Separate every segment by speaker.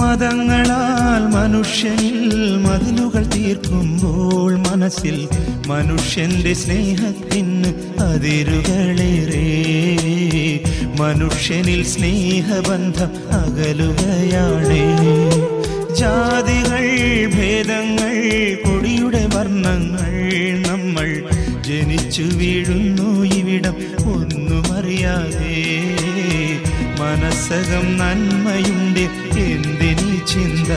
Speaker 1: മതങ്ങളാൽ മനുഷ്യനിൽ മതിലുകൾ തീർക്കുമ്പോൾ മനസ്സിൽ മനുഷ്യന്റെ സ്നേഹത്തിന് അതിരുകളേറെ മനുഷ്യനിൽ സ്നേഹബന്ധം അകലുകയാണ് ജാതികൾ ഭേദങ്ങൾ കൊടിയുടെ വർണ്ണങ്ങൾ നമ്മൾ ജനിച്ചു വീഴുന്നു ഇവിടം ഒന്നുമറിയാതെ മനസ്സകം നന്മയുണ്ട് എന്തിനീ ചിന്ത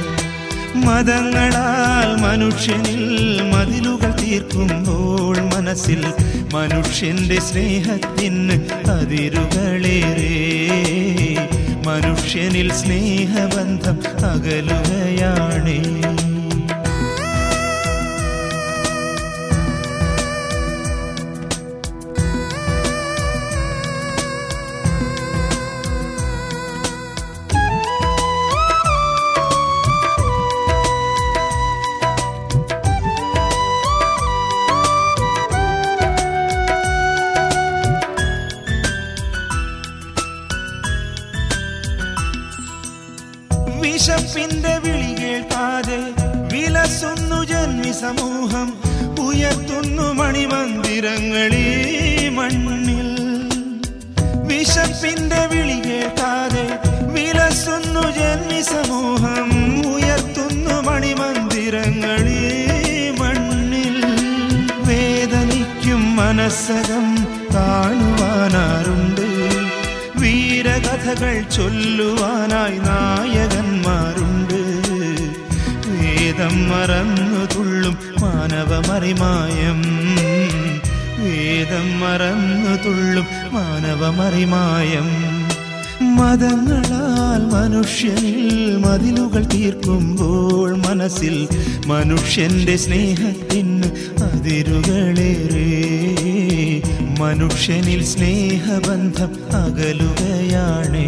Speaker 1: മതങ്ങളാൽ മനുഷ്യനിൽ മതിലുകൾ തീർക്കുമ്പോൾ മനസ്സിൽ മനുഷ്യന്റെ സ്നേഹത്തിന് അതിരുകളേറെ മനുഷ്യനിൽ സ്നേഹബന്ധം അകലുകയാണേ വിശപ്പിന്റെ വിളി കേൾക്കാതെ വിലസുന്നു ജന്മി സമൂഹം ഉയർത്തുന്നു മണിമന്ദിരങ്ങളീ മണ്ണിൽ വിശപ്പിന്റെ വിളി കേൾക്കാതെ വിലസുന്നു ജന്മി സമൂഹം ഉയർത്തുന്നു മണിമന്ദിരങ്ങളീ മണ്ണിൽ വേദനിക്കും മനസ്സകം കാണുവാനാരുണ്ട് വീരകഥകൾ ചൊല്ലുവാനായി നായകന്മാരുണ്ട് വേദം മറന്നു തുള്ളും മാനവമറിമായം വേദം മറന്നു തുള്ളും മാനവമറിമായം മതങ്ങളാൽ മനുഷ്യനിൽ മതിലുകൾ തീർക്കുമ്പോൾ മനസ്സിൽ മനുഷ്യന്റെ സ്നേഹത്തിന് അതിരുകളേറെ മനുഷ്യനിൽ സ്നേഹബന്ധം അകലുകയാണേ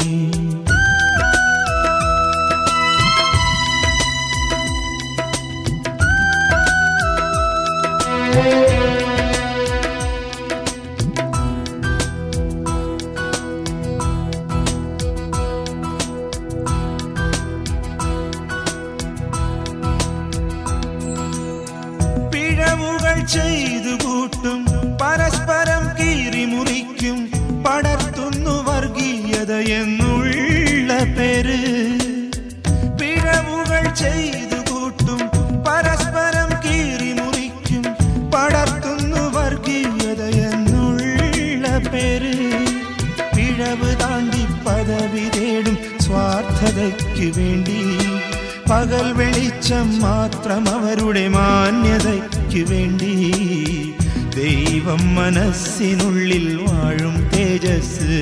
Speaker 1: പിഴവുകൾ ചെയ്തു കൂട്ടും പരസ്പരം കീറിമുറിക്കും പടർത്തുന്നു വർഗീയത എന്നുള്ള പേര് പിഴവുകൾ ചെയ്തു കൂട്ടും പരസ്പരം കീറിമുറിക്കും പടർത്തുന്നു വർഗീയത എന്നുള്ള പേര് പിഴവ് താണ്ടി പദവി തേടും സ്വാർത്ഥതയ്ക്ക് വേണ്ടി പകൽ വെളിച്ചം മാത്രം അവരുടെ മാന്യതയ്ക്ക് വേണ്ടി ദൈവം മനസ്സിനുള്ളിൽ വാഴും തേജസ്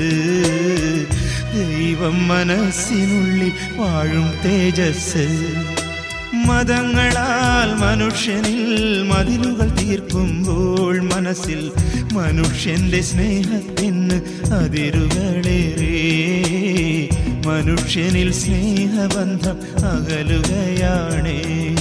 Speaker 1: ദൈവം മനസ്സിനുള്ളിൽ വാഴും തേജസ് മതങ്ങളാൽ മനുഷ്യനിൽ മതിലുകൾ തീർക്കുമ്പോൾ മനസ്സിൽ മനുഷ്യന്റെ സ്നേഹത്തിന് അതിരുകളേറെ മനുഷ്യനിൽ സ്നേഹബന്ധം അകലുകയാണേ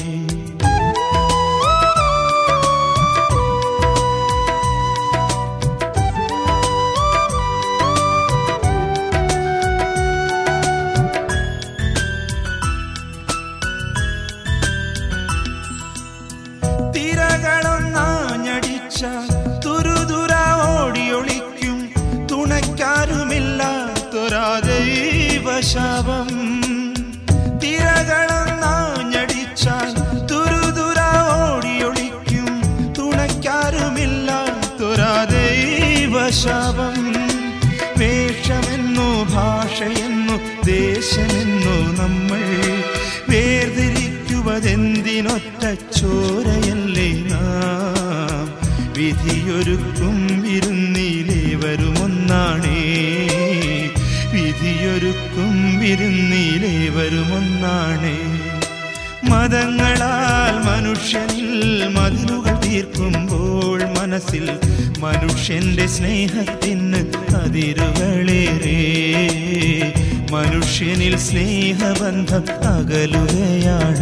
Speaker 1: തിരകളൊന്നാഞ്ഞടിച്ച തുരുതുര ഓടിയൊളിക്കും തുണയ്ക്കാരുമില്ലാത്തൊരാ ദൈവശാപം തിരകളൊന്നാഞ്ഞടിച്ചാൽ തുരുതുര ഓടിയൊളിക്കും തുണയ്ക്കാരുമില്ലാത്തൊരാ ദൈവശാപം വേഷമെന്നോ ഭാഷയെന്നോ ദേശമെന്നോ നമ്മൾ വേർതിരിക്കുവതെന്തിനൊറ്റ ചോരയല്ലേ നാം വിധിയൊരുക്കും വിരുന്നിലേ വരുമൊന്നാണേ വിധിയൊരുക്കും വിരുന്നിലേ വരുമൊന്നാണേ മതങ്ങളാൽ മനുഷ്യനിൽ മതിലുകൾ തീർക്കുമ്പോൾ മനസ്സിൽ മനുഷ്യന്റെ സ്നേഹത്തിന് അതിരുകളേറെ മനുഷ്യനിൽ സ്നേഹബന്ധം അകലുകയാണ്